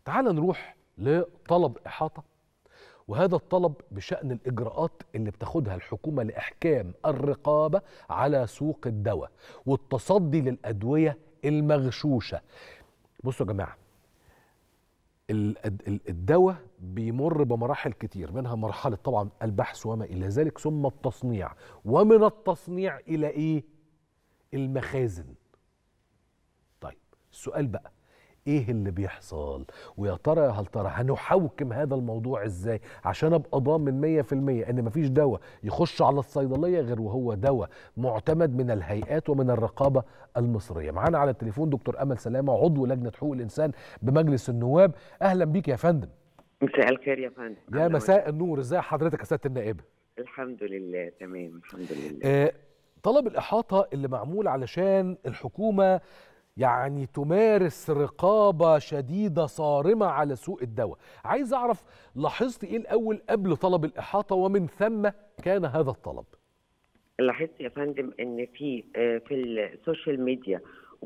تعال نروح لطلب إحاطة وهذا الطلب بشأن الإجراءات اللي بتاخدها الحكومة لإحكام الرقابة على سوق الدواء والتصدي للأدوية المغشوشة بصوا يا جماعة الدواء بيمر بمراحل كتير منها مرحلة طبعا البحث وما إلى ذلك ثم التصنيع ومن التصنيع إلى إيه المخازن طيب السؤال بقى ايه اللي بيحصل ويا ترى يا هل ترى هنحوكم هذا الموضوع ازاي عشان ابقى ضامن 100% ان مفيش دواء يخش على الصيدليه غير وهو دواء معتمد من الهيئات ومن الرقابه المصريه معانا على التليفون دكتور امل سلامه عضو لجنه حقوق الانسان بمجلس النواب اهلا بيك يا فندم مساء الخير يا فندم يا مساء النور ازاي حضرتك يا سياده النائبه الحمد لله تمام الحمد لله آه طلب الاحاطه اللي معمول علشان الحكومه يعني تمارس رقابة شديدة صارمة على سوق الدواء عايز أعرف لاحظت إيه الأول قبل طلب الإحاطة ومن ثم كان هذا الطلب لاحظت يا فندم ان في في السوشيال ميديا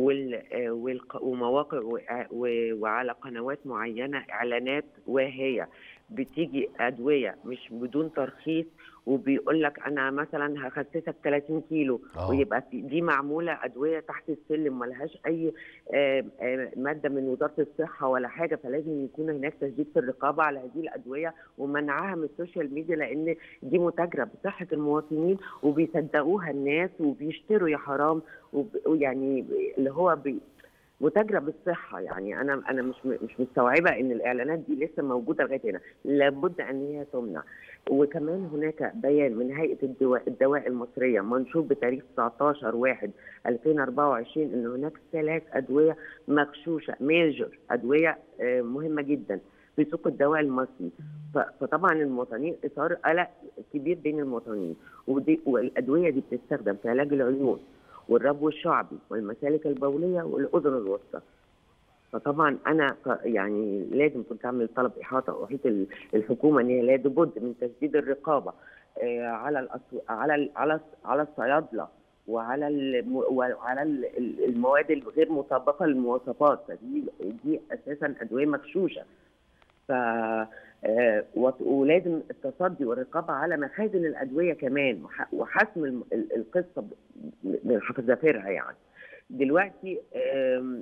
ومواقع وعلى قنوات معينه اعلانات واهيه بتيجي ادويه مش بدون ترخيص وبيقول لك انا مثلا هخسسك 30 كيلو آه. ويبقى دي معموله ادويه تحت السلم ملهاش اي آه، آه، ماده من وزاره الصحه ولا حاجه فلازم يكون هناك تشديد في الرقابه على هذه الادويه ومنعها من السوشيال ميديا لان دي متاجره بصحه المواطنين وبيصدقوها الناس وبيشتروا يا حرام وب- ويعني اللي هو بي متاجره بالصحه يعني انا انا مش مش مستوعبه ان الاعلانات دي لسه موجوده لغايه هنا لابد ان هي تمنع وكمان هناك بيان من هيئه الدواء, الدواء المصريه منشور بتاريخ 19 1 2024 ان هناك ثلاث ادويه مغشوشه ميجر ادويه آه، مهمه جدا في سوق الدواء المصري ف- فطبعا المواطنين اثار قلق كبير بين المواطنين ودي والادويه دي بتستخدم في علاج العيون والربو الشعبي والمسالك البوليه والاذن الوسطى فطبعا انا ك- يعني لازم كنت اعمل طلب احاطه واحيط ال- الحكومه ان هي لابد من تشديد الرقابه آه، على الأسو... على ال... على على الصيادله وعلى الم... وعلى ال- ال- المواد الغير مطابقه للمواصفات فدي دي اساسا ادويه مغشوشه ف آه، وت- ولازم التصدي والرقابه على مخازن الادويه كمان وح- وحسم الم- ال- القصه ب- من حذافيرها يعني دلوقتي آم،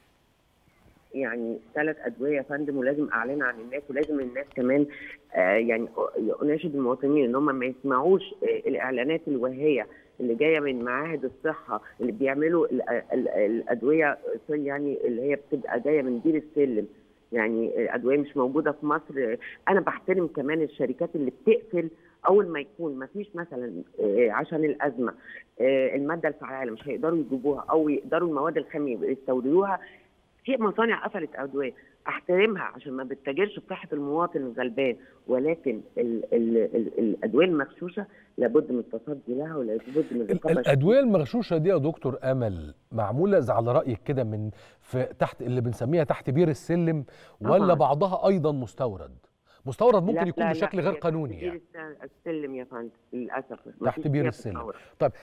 يعني ثلاث ادويه يا فندم ولازم اعلن عن الناس ولازم الناس كمان آه، يعني أ- اناشد المواطنين ان هم ما يسمعوش آه، الاعلانات الواهيه اللي جايه من معاهد الصحه اللي بيعملوا ال- ال- الادويه سوري يعني اللي هي بتبقى جايه من دير السلم يعني ادويه مش موجوده في مصر انا بحترم كمان الشركات اللي بتقفل اول ما يكون ما فيش مثلا آه، عشان الازمه آه، الماده الفعاله مش هيقدروا يجيبوها او يقدروا المواد الخام يستوردوها في مصانع قفلت ادويه احترمها عشان ما بتتاجرش بصحه المواطن الغلبان ولكن ال ال ال الادويه المغشوشه لابد من التصدي لها ولابد من ال- الرقابه الادويه المغشوشه دي يا دكتور امل معموله زي على رايك كده من في تحت اللي بنسميها تحت بير السلم ولا طبعاً. بعضها ايضا مستورد مستورد ممكن لا- يكون لا- لا، بشكل غير هي قانوني تحت يعني بير الس- السلم يا فندم للاسف تحت مفيش بير فيها السلم تطور. طيب